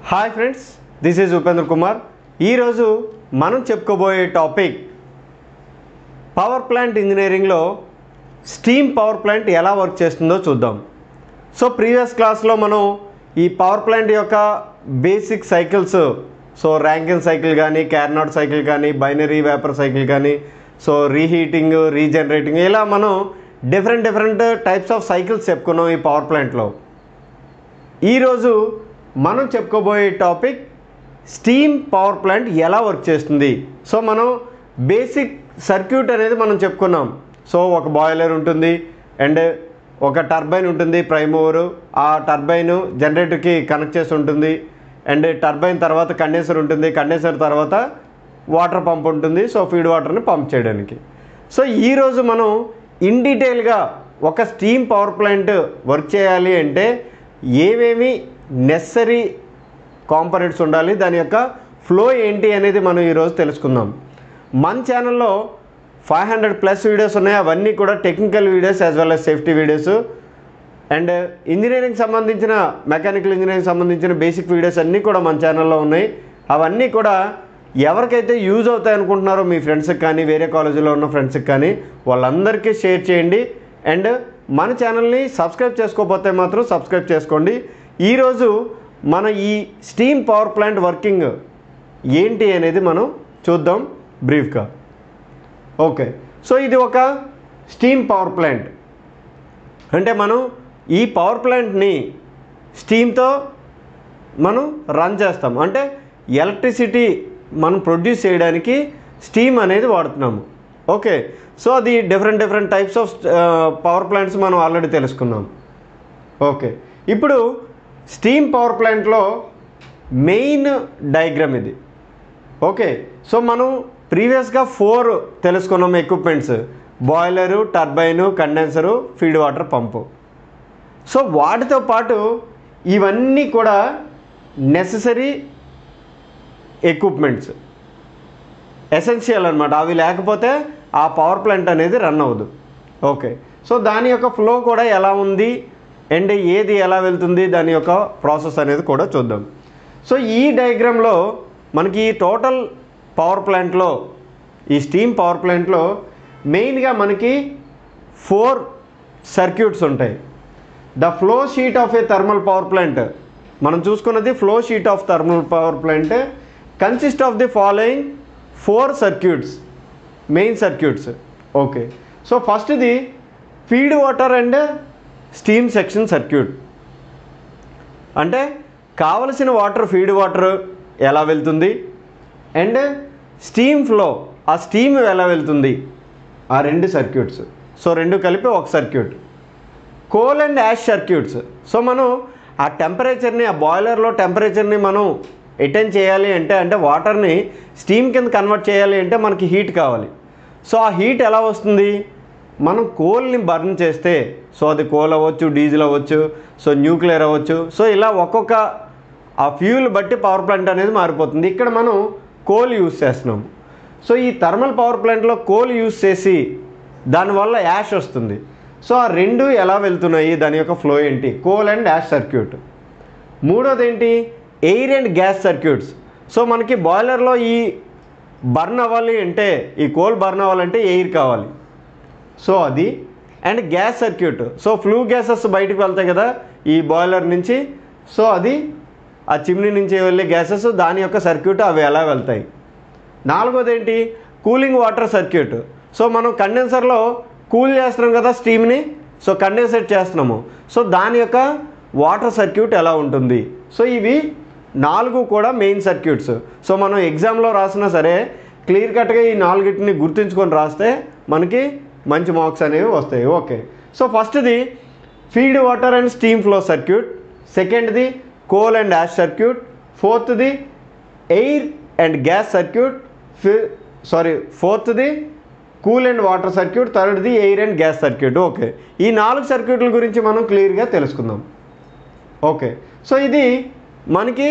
hi friends this is Upendra Kumar ఈరోజు మనం చెప్పుకోబోయే టాపిక్ పవర్ ప్లాంట్ ఇంజనీరింగ్లో స్టీమ్ పవర్ ప్లాంట్ ఎలా వర్క్ చేస్తుందో చూద్దాం సో ప్రీవియస్ క్లాస్లో మనం ఈ పవర్ ప్లాంట్ యొక్క basic cycles so Rankine cycle కానీ క్యార్నాట్ సైకిల్ కానీ బైనరీ వేపర్ సైకిల్ కానీ సో రీహీటింగ్ రీజనరేటింగ్ ఇలా మనం different different types of cycles చెప్పుకున్నాం ఈ పవర్ ప్లాంట్లో ఈరోజు మనం చెప్పుకోబోయే టాపిక్ స్టీమ్ పవర్ ప్లాంట్ ఎలా వర్క్ చేస్తుంది సో మనం బేసిక్ సర్క్యూట్ అనేది మనం చెప్పుకున్నాం సో ఒక బాయిలర్ ఉంటుంది అండ్ ఒక టర్బైన్ ఉంటుంది ప్రైమ్ ఓవర్ ఆ టర్బైన్ జనరేటర్కి కనెక్ట్ చేసి ఉంటుంది అండ్ టర్బైన్ తర్వాత కండెన్సర్ ఉంటుంది కండెన్సర్ తర్వాత వాటర్ పంప్ ఉంటుంది సో ఫీడ్ వాటర్ని పంప్ చేయడానికి సో ఈరోజు మనం ఇన్ డీటెయిల్గా ఒక స్టీమ్ పవర్ ప్లాంట్ వర్క్ చేయాలి అంటే ఏమేమి నెసరీ కాంపనెంట్స్ ఉండాలి దాని యొక్క ఫ్లో ఏంటి అనేది మనం ఈరోజు తెలుసుకుందాం మన ఛానల్లో ఫైవ్ హండ్రెడ్ ప్లస్ వీడియోస్ ఉన్నాయి అవన్నీ కూడా technical videos as well as safety videos and engineering సంబంధించిన మెకానికల్ ఇంజనీరింగ్ సంబంధించిన బేసిక్ వీడియోస్ అన్నీ కూడా మన ఛానల్లో ఉన్నాయి అవన్నీ కూడా ఎవరికైతే యూజ్ అవుతాయి అనుకుంటున్నారో మీ ఫ్రెండ్స్కి కానీ వేరే కాలేజీలో ఉన్న ఫ్రెండ్స్కి కానీ వాళ్ళందరికీ షేర్ చేయండి అండ్ మన ఛానల్ని సబ్స్క్రైబ్ చేసుకోకపోతే మాత్రం సబ్స్క్రైబ్ చేసుకోండి ఈరోజు మన ఈ స్టీమ్ పవర్ ప్లాంట్ వర్కింగ్ ఏంటి అనేది మనం చూద్దాం బ్రీఫ్గా ఓకే సో ఇది ఒక స్టీమ్ పవర్ ప్లాంట్ అంటే మనం ఈ పవర్ ప్లాంట్ని స్టీమ్తో మనం రన్ చేస్తాం అంటే ఎలక్ట్రిసిటీ మనం ప్రొడ్యూస్ చేయడానికి స్టీమ్ అనేది వాడుతున్నాము ఓకే సో అది different different types of power plants మనం ఆల్రెడీ తెలుసుకున్నాం ఓకే ఇప్పుడు స్టీమ్ పవర్ ప్లాంట్లో మెయిన్ డయాగ్రామ్ ఇది ఓకే సో మనం ప్రీవియస్గా ఫోర్ తెలుసుకున్నాం equipments boiler turbine condenser feed water pump so వాటితో పాటు ఇవన్నీ కూడా నెససరీ ఎక్విప్మెంట్స్ ఎసెన్షియల్ అనమాట అవి లేకపోతే ఆ పవర్ ప్లాంట్ అనేది రన్ అవ్వదు ఓకే సో దాని యొక్క ఫ్లో కూడా ఎలా ఉంది అండ్ ఏది ఎలా వెళ్తుంది దాని యొక్క ప్రాసెస్ అనేది కూడా చూద్దాం సో ఈ డయాగ్రామ్లో మనకి ఈ టోటల్ పవర్ ప్లాంట్లో ఈ స్టీమ్ పవర్ ప్లాంట్లో మెయిన్గా మనకి ఫోర్ సర్క్యూట్స్ ఉంటాయి the flow sheet of a thermal power plant మనం చూసుకున్నది flow sheet of thermal power plant consist of the following four circuits main circuits okay so ఫస్ట్ది feed water and steam section circuit అంటే కావలసిన water feed water ఎలా వెళ్తుంది and steam flow ఆ steam ఎలా వెళ్తుంది ఆ రెండు సర్క్యూట్స్ సో రెండు కలిపి ఒక circuit coal and ash circuits so మనం ఆ టెంపరేచర్ని ఆ బాయిలర్లో టెంపరేచర్ని మనం అటెండ్ చేయాలి అంటే అంటే వాటర్ని స్టీమ్ కింద కన్వర్ట్ చేయాలి అంటే మనకి హీట్ కావాలి సో ఆ హీట్ ఎలా వస్తుంది మనం కోల్ని బర్న్ చేస్తే సో అది కోల్ అవ్వచ్చు డీజిల్ అవ్వచ్చు సో న్యూక్లియర్ అవ్వచ్చు సో ఇలా ఒక్కొక్క ఆ ఫ్యూల్ బట్టి పవర్ ప్లాంట్ అనేది మారిపోతుంది ఇక్కడ మనం కోల్ యూస్ చేస్తున్నాం సో ఈ థర్మల్ పవర్ ప్లాంట్లో కోల్ యూస్ చేసి దానివల్ల యాష్ వస్తుంది సో ఆ రెండు ఎలా వెళ్తున్నాయి దాని యొక్క ఫ్లో ఏంటి కోల్ అండ్ యాష్ సర్క్యూట్ మూడోది ఏంటి air and gas circuits so మనకి బాయిలర్లో ఈ బర్న్ అవ్వాలి అంటే ఈ కోల్ బర్న్ అవ్వాలంటే ఎయిర్ కావాలి సో అది and gas circuit so flue gases బయటకు వెళ్తాయి కదా ఈ బాయిలర్ నుంచి సో అది ఆ చిమ్నీ నుంచి వెళ్ళే గ్యాసెస్ దాని యొక్క సర్క్యూట్ అవి ఎలా వెళ్తాయి నాలుగోది ఏంటి కూలింగ్ వాటర్ సర్క్యూట్ సో మనం కండెన్సర్లో కూల్ చేస్తున్నాం కదా స్టీమ్ని సో కండెన్సేట్ చేస్తున్నాము సో దాని యొక్క వాటర్ సర్క్యూట్ ఎలా ఉంటుంది సో ఇవి నాలుగు కూడా మెయిన్ సర్క్యూట్స్ సో మనం ఎగ్జామ్లో రాసినా సరే క్లియర్ కట్గా ఈ నాలుగిటిని గుర్తుంచుకొని రాస్తే మనకి మంచి మార్క్స్ అనేవి వస్తాయి ఓకే సో ఫస్ట్ది feed water and steam flow circuit సెకండ్ది కోల్ అండ్ యాష్ సర్క్యూట్ ఫోర్త్ది ఎయిర్ అండ్ గ్యాస్ సర్క్యూట్ ఫి సారీ ఫోర్త్ది కూల్ అండ్ వాటర్ సర్క్యూట్ థర్డ్ది air and gas circuit okay ఈ నాలుగు సర్క్యూట్ల గురించి మనం క్లియర్గా తెలుసుకుందాం ఓకే సో ఇది మనకి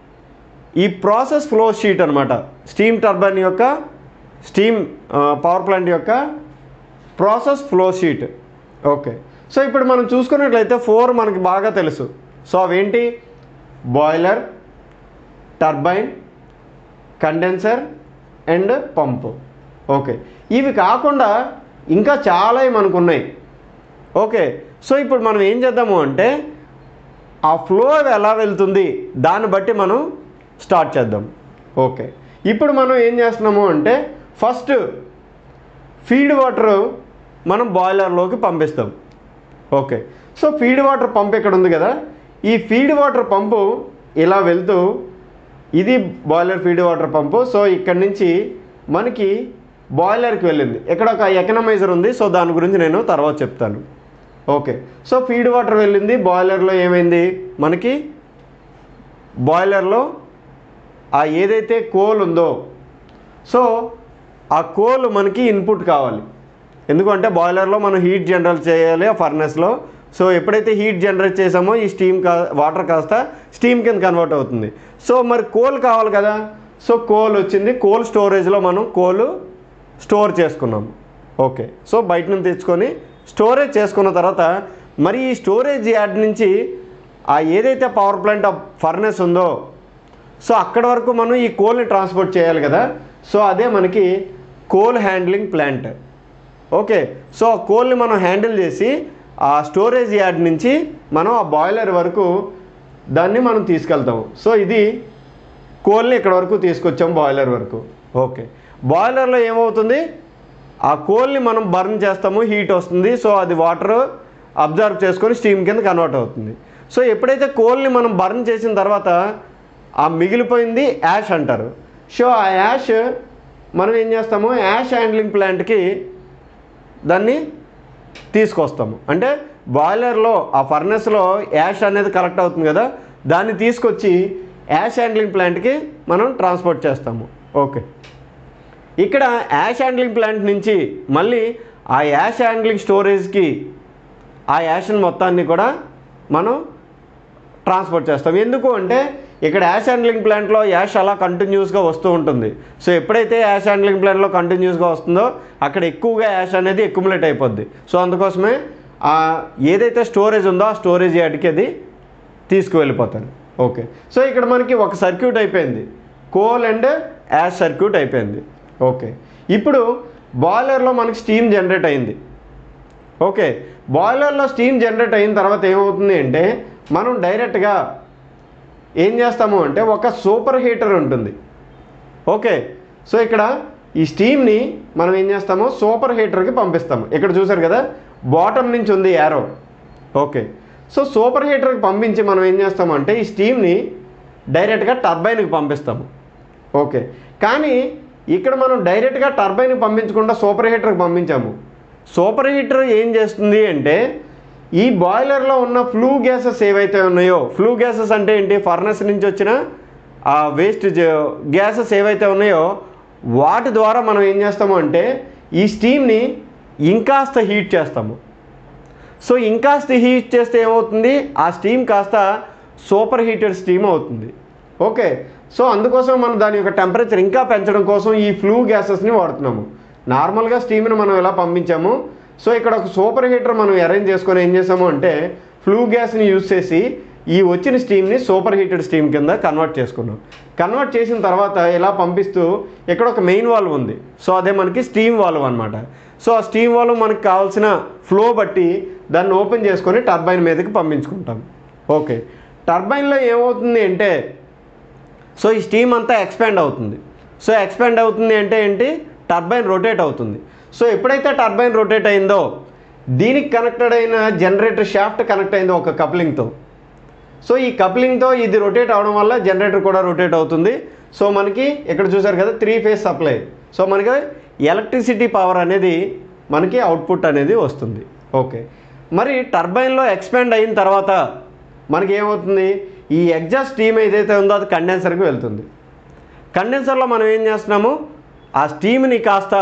ఈ ప్రాసెస్ ఫ్లో షీట్ అనమాట స్టీమ్ టర్బైన్ యొక్క స్టీమ్ పవర్ ప్లాంట్ యొక్క process flow sheet okay so ఇప్పుడు మనం చూసుకున్నట్లయితే ఫోర్ మనకి బాగా తెలుసు సో అవేంటి boiler turbine condenser and pump okay ఇవి కాకుండా ఇంకా చాలా మనకు ఉన్నాయి ఓకే సో ఇప్పుడు మనం ఏం చేద్దాము అంటే ఆ ఫ్లో ఎలా వెళ్తుంది దాన్ని బట్టి మనం స్టార్ట్ చేద్దాం ఓకే ఇప్పుడు మనం ఏం చేస్తున్నాము అంటే ఫస్ట్ ఫీడ్ వాటర్ మనం బాయిలర్లోకి పంపిస్తాం okay so feed water pump ఇక్కడ ఉంది కదా ఈ ఫీడ్ వాటర్ పంపు ఇలా వెళ్తూ ఇది boiler feed water pump so ఇక్కడ నుంచి మనకి బాయిలర్కి వెళ్ళింది ఇక్కడ ఒక ఎకనమైజర్ ఉంది సో దాని గురించి నేను తర్వాత చెప్తాను ఓకే సో ఫీడ్ వాటర్ వెళ్ళింది బాయిలర్లో ఏమైంది మనకి బాయిలర్లో ఆ ఏదైతే కోల్ ఉందో సో ఆ కోల్ మనకి ఇన్పుట్ కావాలి ఎందుకంటే బాయిలర్లో మనం హీట్ జనరేట్ చేయాలి ఆ ఫర్నెస్లో సో ఎప్పుడైతే హీట్ జనరేట్ చేసామో ఈ స్టీమ్ కా వాటర్ కాస్త స్టీమ్ కింద కన్వర్ట్ అవుతుంది సో మరి కోల్ కావాలి కదా సో కోల్ వచ్చింది కోల్ స్టోరేజ్లో మనం కోల్ స్టోర్ చేసుకున్నాం ఓకే సో బయట నుంచి తెచ్చుకొని స్టోరేజ్ చేసుకున్న తర్వాత మరి ఈ స్టోరేజ్ యార్డ్ నుంచి ఆ ఏదైతే పవర్ ప్లాంట్ ఫర్నెస్ ఉందో సో అక్కడ వరకు మనం ఈ కోల్ని ట్రాన్స్పోర్ట్ చేయాలి కదా సో అదే మనకి coal handling plant okay so ఆ కోల్ని మనం హ్యాండిల్ చేసి ఆ స్టోరేజ్ యార్డ్ నుంచి మనం ఆ బాయిలర్ వరకు దాన్ని మనం తీసుకెళ్తాము సో ఇది కోల్ని ఇక్కడ వరకు తీసుకొచ్చాం బాయిలర్ వరకు ఓకే బాయిలర్లో ఏమవుతుంది ఆ కోల్ని మనం బర్న్ చేస్తాము హీట్ వస్తుంది సో అది వాటర్ అబ్జర్వ్ చేసుకొని స్టీమ్ కింద కన్వర్ట్ అవుతుంది సో ఎప్పుడైతే కోల్ని మనం బర్న్ చేసిన తర్వాత ఆ మిగిలిపోయింది యాష్ అంటారు సో ఆ యాష్ మనం ఏం చేస్తాము యాష్ హ్యాండ్లింగ్ ప్లాంట్కి దాన్ని తీసుకొస్తాము అంటే బాయిలర్లో ఆ ఫర్నెస్లో యాష్ అనేది కలెక్ట్ అవుతుంది కదా దాన్ని తీసుకొచ్చి యాష్ హ్యాండ్లింగ్ ప్లాంట్కి మనం ట్రాన్స్పోర్ట్ చేస్తాము ఓకే ఇక్కడ యాష్ హ్యాండ్లింగ్ ప్లాంట్ నుంచి మళ్ళీ ఆ యాష్ హ్యాండ్లింగ్ స్టోరేజ్కి ఆ యాషన్ మొత్తాన్ని కూడా మనం ట్రాన్స్పోర్ట్ చేస్తాం ఎందుకు అంటే ఇక్కడ యాష్ హ్యాండ్లింగ్ ప్లాంట్లో యాష్ అలా కంటిన్యూస్గా వస్తూ ఉంటుంది సో ఎప్పుడైతే యాష్ హ్యాండ్లింగ్ ప్లాంట్లో కంటిన్యూస్గా వస్తుందో అక్కడ ఎక్కువగా యాష్ అనేది ఎక్యుములేట్ అయిపోద్ది సో అందుకోసమే ఆ ఏదైతే స్టోరేజ్ ఉందో ఆ స్టోరేజ్ యార్డ్కి అది తీసుకువెళ్ళిపోతారు ఓకే సో ఇక్కడ మనకి ఒక సర్క్యూట్ అయిపోయింది కోల్ అండ్ యాష్ సర్క్యూట్ అయిపోయింది ఓకే ఇప్పుడు బాయిలర్లో మనకి స్టీమ్ జనరేట్ అయింది ఓకే బాయిలర్లో స్టీమ్ జనరేట్ అయిన తర్వాత ఏమవుతుంది అంటే మనం డైరెక్ట్గా ఏం చేస్తాము అంటే ఒక సూపర్ హీటర్ ఉంటుంది ఓకే సో ఇక్కడ ఈ స్టీమ్ని మనం ఏం చేస్తాము సూపర్ హీటర్కి పంపిస్తాము ఇక్కడ చూసారు కదా బాటమ్ నుంచి ఉంది యారో ఓకే సో సూపర్ హీటర్కి పంపించి మనం ఏం చేస్తామంటే ఈ స్టీమ్ని డైరెక్ట్గా టర్బైన్కి పంపిస్తాము ఓకే కానీ ఇక్కడ మనం డైరెక్ట్గా టర్బైన్కి పంపించకుండా సూపర్ హీటర్కి పంపించాము సూపర్ హీటర్ ఏం చేస్తుంది అంటే ఈ బాయిలర్లో ఉన్న ఫ్లూ గ్యాసెస్ ఏవైతే ఉన్నాయో ఫ్లూ గ్యాసెస్ అంటే ఏంటి ఫర్నెస్ నుంచి వచ్చిన ఆ వేస్ట్ గ్యాసెస్ ఏవైతే ఉన్నాయో వాటి ద్వారా మనం ఏం చేస్తాము అంటే ఈ స్టీమ్ని ఇంకాస్త హీట్ చేస్తాము సో ఇంకాస్త హీట్ చేస్తే ఏమవుతుంది ఆ స్టీమ్ కాస్త సూపర్ హీటెడ్ స్టీమ్ అవుతుంది ఓకే సో అందుకోసం మనం దాని యొక్క టెంపరేచర్ ఇంకా పెంచడం కోసం ఈ ఫ్లూ గ్యాసెస్ని వాడుతున్నాము నార్మల్గా స్టీమ్ని మనం ఎలా పంపించాము సో ఇక్కడ ఒక సూపర్ హీటర్ మనం అరేంజ్ చేసుకొని ఏం చేసాము అంటే ఫ్లూ గ్యాస్ని యూజ్ చేసి ఈ వచ్చిన స్టీమ్ని సూపర్ హీటెడ్ స్టీమ్ కింద కన్వర్ట్ చేసుకున్నాం కన్వర్ట్ చేసిన తర్వాత ఇలా పంపిస్తూ ఇక్కడ ఒక మెయిన్ వాల్వ్ ఉంది సో అదే మనకి స్టీమ్ వాల్వ్ అనమాట సో ఆ స్టీమ్ వాల్వ్ మనకి కావాల్సిన ఫ్లో బట్టి దాన్ని ఓపెన్ చేసుకొని టర్బైన్ మీదకి పంపించుకుంటాం ఓకే టర్బైన్లో ఏమవుతుంది అంటే సో ఈ స్టీమ్ అంతా ఎక్స్పాండ్ అవుతుంది సో ఎక్స్పాండ్ అవుతుంది అంటే ఏంటి టర్బైన్ రొటేట్ అవుతుంది సో ఎప్పుడైతే టర్బైన్ రొటేట్ అయిందో దీనికి కనెక్టెడ్ అయిన జనరేటర్ షాఫ్ట్ కనెక్ట్ అయిందో ఒక కప్లింగ్తో సో ఈ కప్లింగ్తో ఇది రొటేట్ అవడం వల్ల జనరేటర్ కూడా రొటేట్ అవుతుంది సో మనకి ఇక్కడ చూసారు కదా త్రీ ఫేజ్ సప్లై సో మనకి ఎలక్ట్రిసిటీ పవర్ అనేది మనకి అవుట్పుట్ అనేది వస్తుంది ఓకే మరి టర్బైన్లో ఎక్స్పాండ్ అయిన తర్వాత మనకి ఏమవుతుంది ఈ ఎగ్జాస్ట్ స్టీమ్ ఏదైతే ఉందో అది కండెన్సర్కి వెళ్తుంది కండెన్సర్లో మనం ఏం చేస్తున్నాము ఆ స్టీమ్ని కాస్త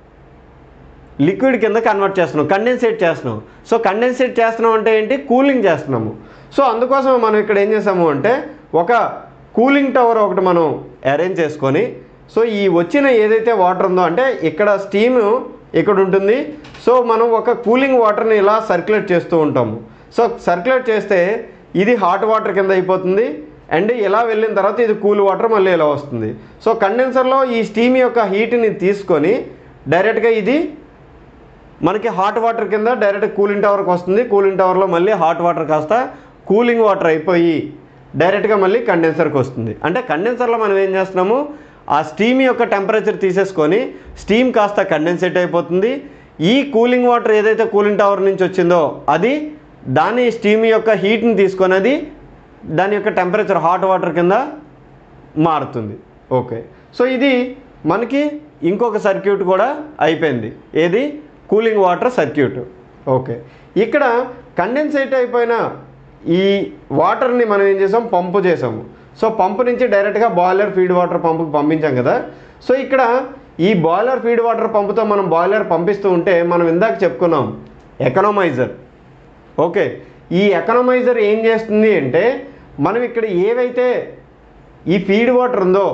లిక్విడ్ కింద కన్వర్ట్ చేస్తున్నాం కండెన్సేట్ చేస్తున్నాం సో కండెన్సేట్ చేస్తున్నాం అంటే ఏంటి కూలింగ్ చేస్తున్నాము సో అందుకోసం మనం ఇక్కడ ఏం చేసాము అంటే ఒక కూలింగ్ టవర్ ఒకటి మనం అరేంజ్ చేసుకొని సో ఈ వచ్చిన ఏదైతే వాటర్ ఉందో అంటే ఇక్కడ స్టీమ్ ఇక్కడ ఉంటుంది సో మనం ఒక కూలింగ్ వాటర్ని ఇలా సర్క్యులేట్ చేస్తూ ఉంటాము సో సర్క్యులేట్ చేస్తే ఇది హాట్ వాటర్ కింద అయిపోతుంది అండ్ ఇలా వెళ్ళిన తర్వాత ఇది కూల్ వాటర్ మళ్ళీ ఇలా వస్తుంది సో కండెన్సర్లో ఈ స్టీమ్ యొక్క హీట్ని తీసుకొని డైరెక్ట్గా ఇది మనకి హాట్ వాటర్ కింద డైరెక్ట్ కూలింగ్ టవర్కి వస్తుంది కూలింగ్ టవర్లో మళ్ళీ హాట్ వాటర్ కాస్త కూలింగ్ వాటర్ అయిపోయి డైరెక్ట్గా మళ్ళీ కండెన్సర్కి వస్తుంది అంటే కండెన్సర్లో మనం ఏం చేస్తున్నాము ఆ స్టీమ్ యొక్క టెంపరేచర్ తీసేసుకొని స్టీమ్ కాస్త కండెన్సేట్ అయిపోతుంది ఈ కూలింగ్ వాటర్ ఏదైతే కూలింగ్ టవర్ నుంచి వచ్చిందో అది దాని స్టీమ్ యొక్క హీట్ని తీసుకొని అది దాని యొక్క టెంపరేచర్ హాట్ వాటర్ కింద మారుతుంది ఓకే సో ఇది మనకి ఇంకొక సర్క్యూట్ కూడా అయిపోయింది ఏది కూలింగ్ వాటర్ సర్క్యూట్ ఓకే ఇక్కడ కండెన్సేట్ అయిపోయిన ఈ వాటర్ని మనం ఏం చేసాం పంపు చేసాము సో పంపు నుంచి డైరెక్ట్గా బాయిలర్ ఫీడ్ వాటర్ పంపుకి పంపించాం కదా సో ఇక్కడ ఈ బాయిలర్ ఫీడ్ వాటర్ పంపుతో మనం బాయిలర్ పంపిస్తూ ఉంటే మనం ఇందాక చెప్పుకున్నాం ఎకనమైజర్ ఓకే ఈ ఎకనమైజర్ ఏం చేస్తుంది అంటే మనం ఇక్కడ ఏవైతే ఈ ఫీడ్ వాటర్ ఉందో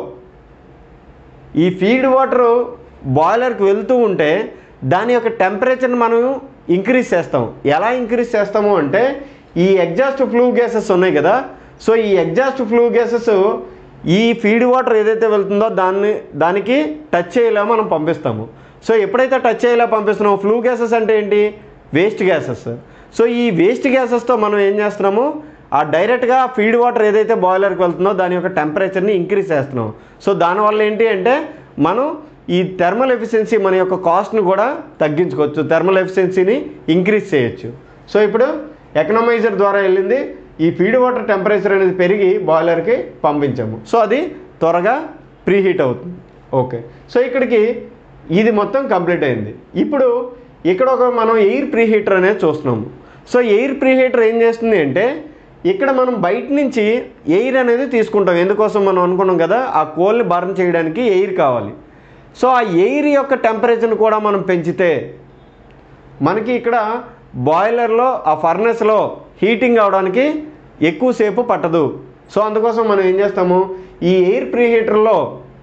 ఈ ఫీడ్ వాటర్ బాయిలర్కి వెళ్తూ ఉంటే దాని యొక్క టెంపరేచర్ని మనం ఇంక్రీజ్ చేస్తాం ఎలా ఇంక్రీజ్ చేస్తాము అంటే ఈ ఎగ్జాస్ట్ ఫ్లూ గ్యాసెస్ ఉన్నాయి కదా సో ఈ ఎగ్జాస్ట్ ఫ్లూ గ్యాసెస్ ఈ ఫీడ్ వాటర్ ఏదైతే వెళ్తుందో దాన్ని దానికి టచ్ అయ్యేలా మనం పంపిస్తాము సో ఎప్పుడైతే టచ్ అయ్యేలా పంపిస్తున్నామో ఫ్లూ గ్యాసెస్ అంటే ఏంటి వేస్ట్ గ్యాసెస్ సో ఈ వేస్ట్ గ్యాసెస్తో మనం ఏం చేస్తున్నాము ఆ డైరెక్ట్గా ఫీడ్ వాటర్ ఏదైతే బాయిలర్కి వెళ్తుందో దాని యొక్క టెంపరేచర్ని ఇంక్రీజ్ చేస్తున్నాం సో దానివల్ల ఏంటి అంటే మనం ఈ థర్మల్ ఎఫిషియన్సీ మన యొక్క కాస్ట్ను కూడా తగ్గించుకోవచ్చు థర్మల్ ఎఫిషియన్సీని ఇంక్రీజ్ చేయొచ్చు సో ఇప్పుడు ఎకనమైజర్ ద్వారా వెళ్ళింది ఈ ఫీడ్ వాటర్ టెంపరేచర్ అనేది పెరిగి బాయిలర్కి పంపించాము సో అది త్వరగా ప్రీహీట్ అవుతుంది ఓకే సో ఇక్కడికి ఇది మొత్తం కంప్లీట్ అయింది ఇప్పుడు ఇక్కడ ఒక మనం ఎయిర్ ప్రీహీటర్ అనేది చూస్తున్నాము సో ఎయిర్ ప్రీహీటర్ ఏం చేస్తుంది అంటే ఇక్కడ మనం బయట నుంచి ఎయిర్ అనేది తీసుకుంటాం ఎందుకోసం మనం అనుకున్నాం కదా ఆ కోల్ని బర్న్ చేయడానికి ఎయిర్ కావాలి సో ఆ ఎయిర్ యొక్క టెంపరేచర్ని కూడా మనం పెంచితే మనకి ఇక్కడ బాయిలర్లో ఆ ఫర్నెస్లో హీటింగ్ అవడానికి ఎక్కువసేపు పట్టదు సో అందుకోసం మనం ఏం చేస్తాము ఈ ఎయిర్ ప్రీహీటర్లో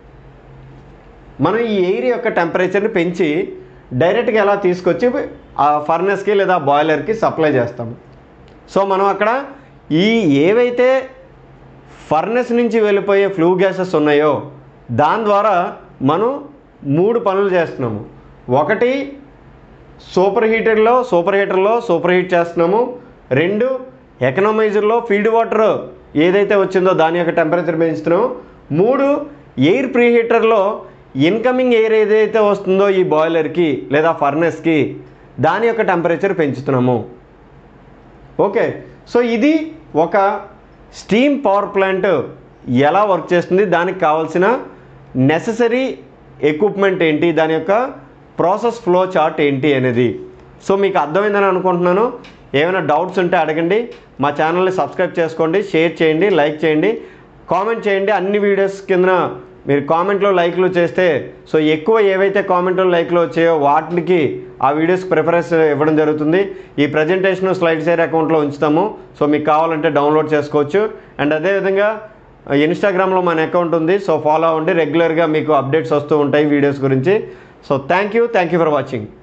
మనం ఈ ఎయిర్ యొక్క టెంపరేచర్ని పెంచి డైరెక్ట్గా ఎలా తీసుకొచ్చి ఆ ఫర్నెస్కి లేదా బాయిలర్కి సప్లై చేస్తాము సో మనం అక్కడ ఈ ఏవైతే ఫర్నెస్ నుంచి వెళ్ళిపోయే ఫ్లూ గ్యాసెస్ ఉన్నాయో దాని ద్వారా మనం మూడు పనులు చేస్తున్నాము ఒకటి సూపర్ హీటర్లో సూపర్ హీటర్లో సూపర్ హీట్ చేస్తున్నాము రెండు ఎకనమైజర్లో ఫీడ్ వాటర్ ఏదైతే వచ్చిందో దాని యొక్క టెంపరేచర్ పెంచుతున్నాము మూడు ఎయిర్ ప్రీహీటర్లో ఇన్కమింగ్ ఎయిర్ ఏదైతే వస్తుందో ఈ బాయిలర్కి లేదా ఫర్నెస్కి దాని యొక్క టెంపరేచర్ పెంచుతున్నాము ఓకే సో ఇది ఒక స్టీమ్ పవర్ ప్లాంట్ ఎలా వర్క్ చేస్తుంది దానికి కావాల్సిన నెససరీ ఎక్విప్మెంట్ ఏంటి దాని యొక్క ప్రాసెస్ ఫ్లో చార్ట్ ఏంటి అనేది సో మీకు అర్థమైందని అనుకుంటున్నాను ఏమైనా డౌట్స్ ఉంటే అడగండి మా ఛానల్ని సబ్స్క్రైబ్ చేసుకోండి షేర్ చేయండి లైక్ చేయండి కామెంట్ చేయండి అన్ని వీడియోస్ కింద మీరు కామెంట్లో లైక్లు చేస్తే సో ఎక్కువ ఏవైతే కామెంట్లు లైక్లు వచ్చాయో వాటికి ఆ వీడియోస్ ప్రిఫరెన్స్ ఇవ్వడం జరుగుతుంది ఈ ప్రజెంటేషన్ స్లైడ్ షేర్ అకౌంట్లో ఉంచుతాము సో మీకు కావాలంటే డౌన్లోడ్ చేసుకోవచ్చు అండ్ అదేవిధంగా ఇన్స్టాగ్రామ్లో మన అకౌంట్ ఉంది సో ఫాలో అవ్వండి రెగ్యులర్గా మీకు అప్డేట్స్ వస్తూ ఉంటాయి వీడియోస్ గురించి so thank you thank you for watching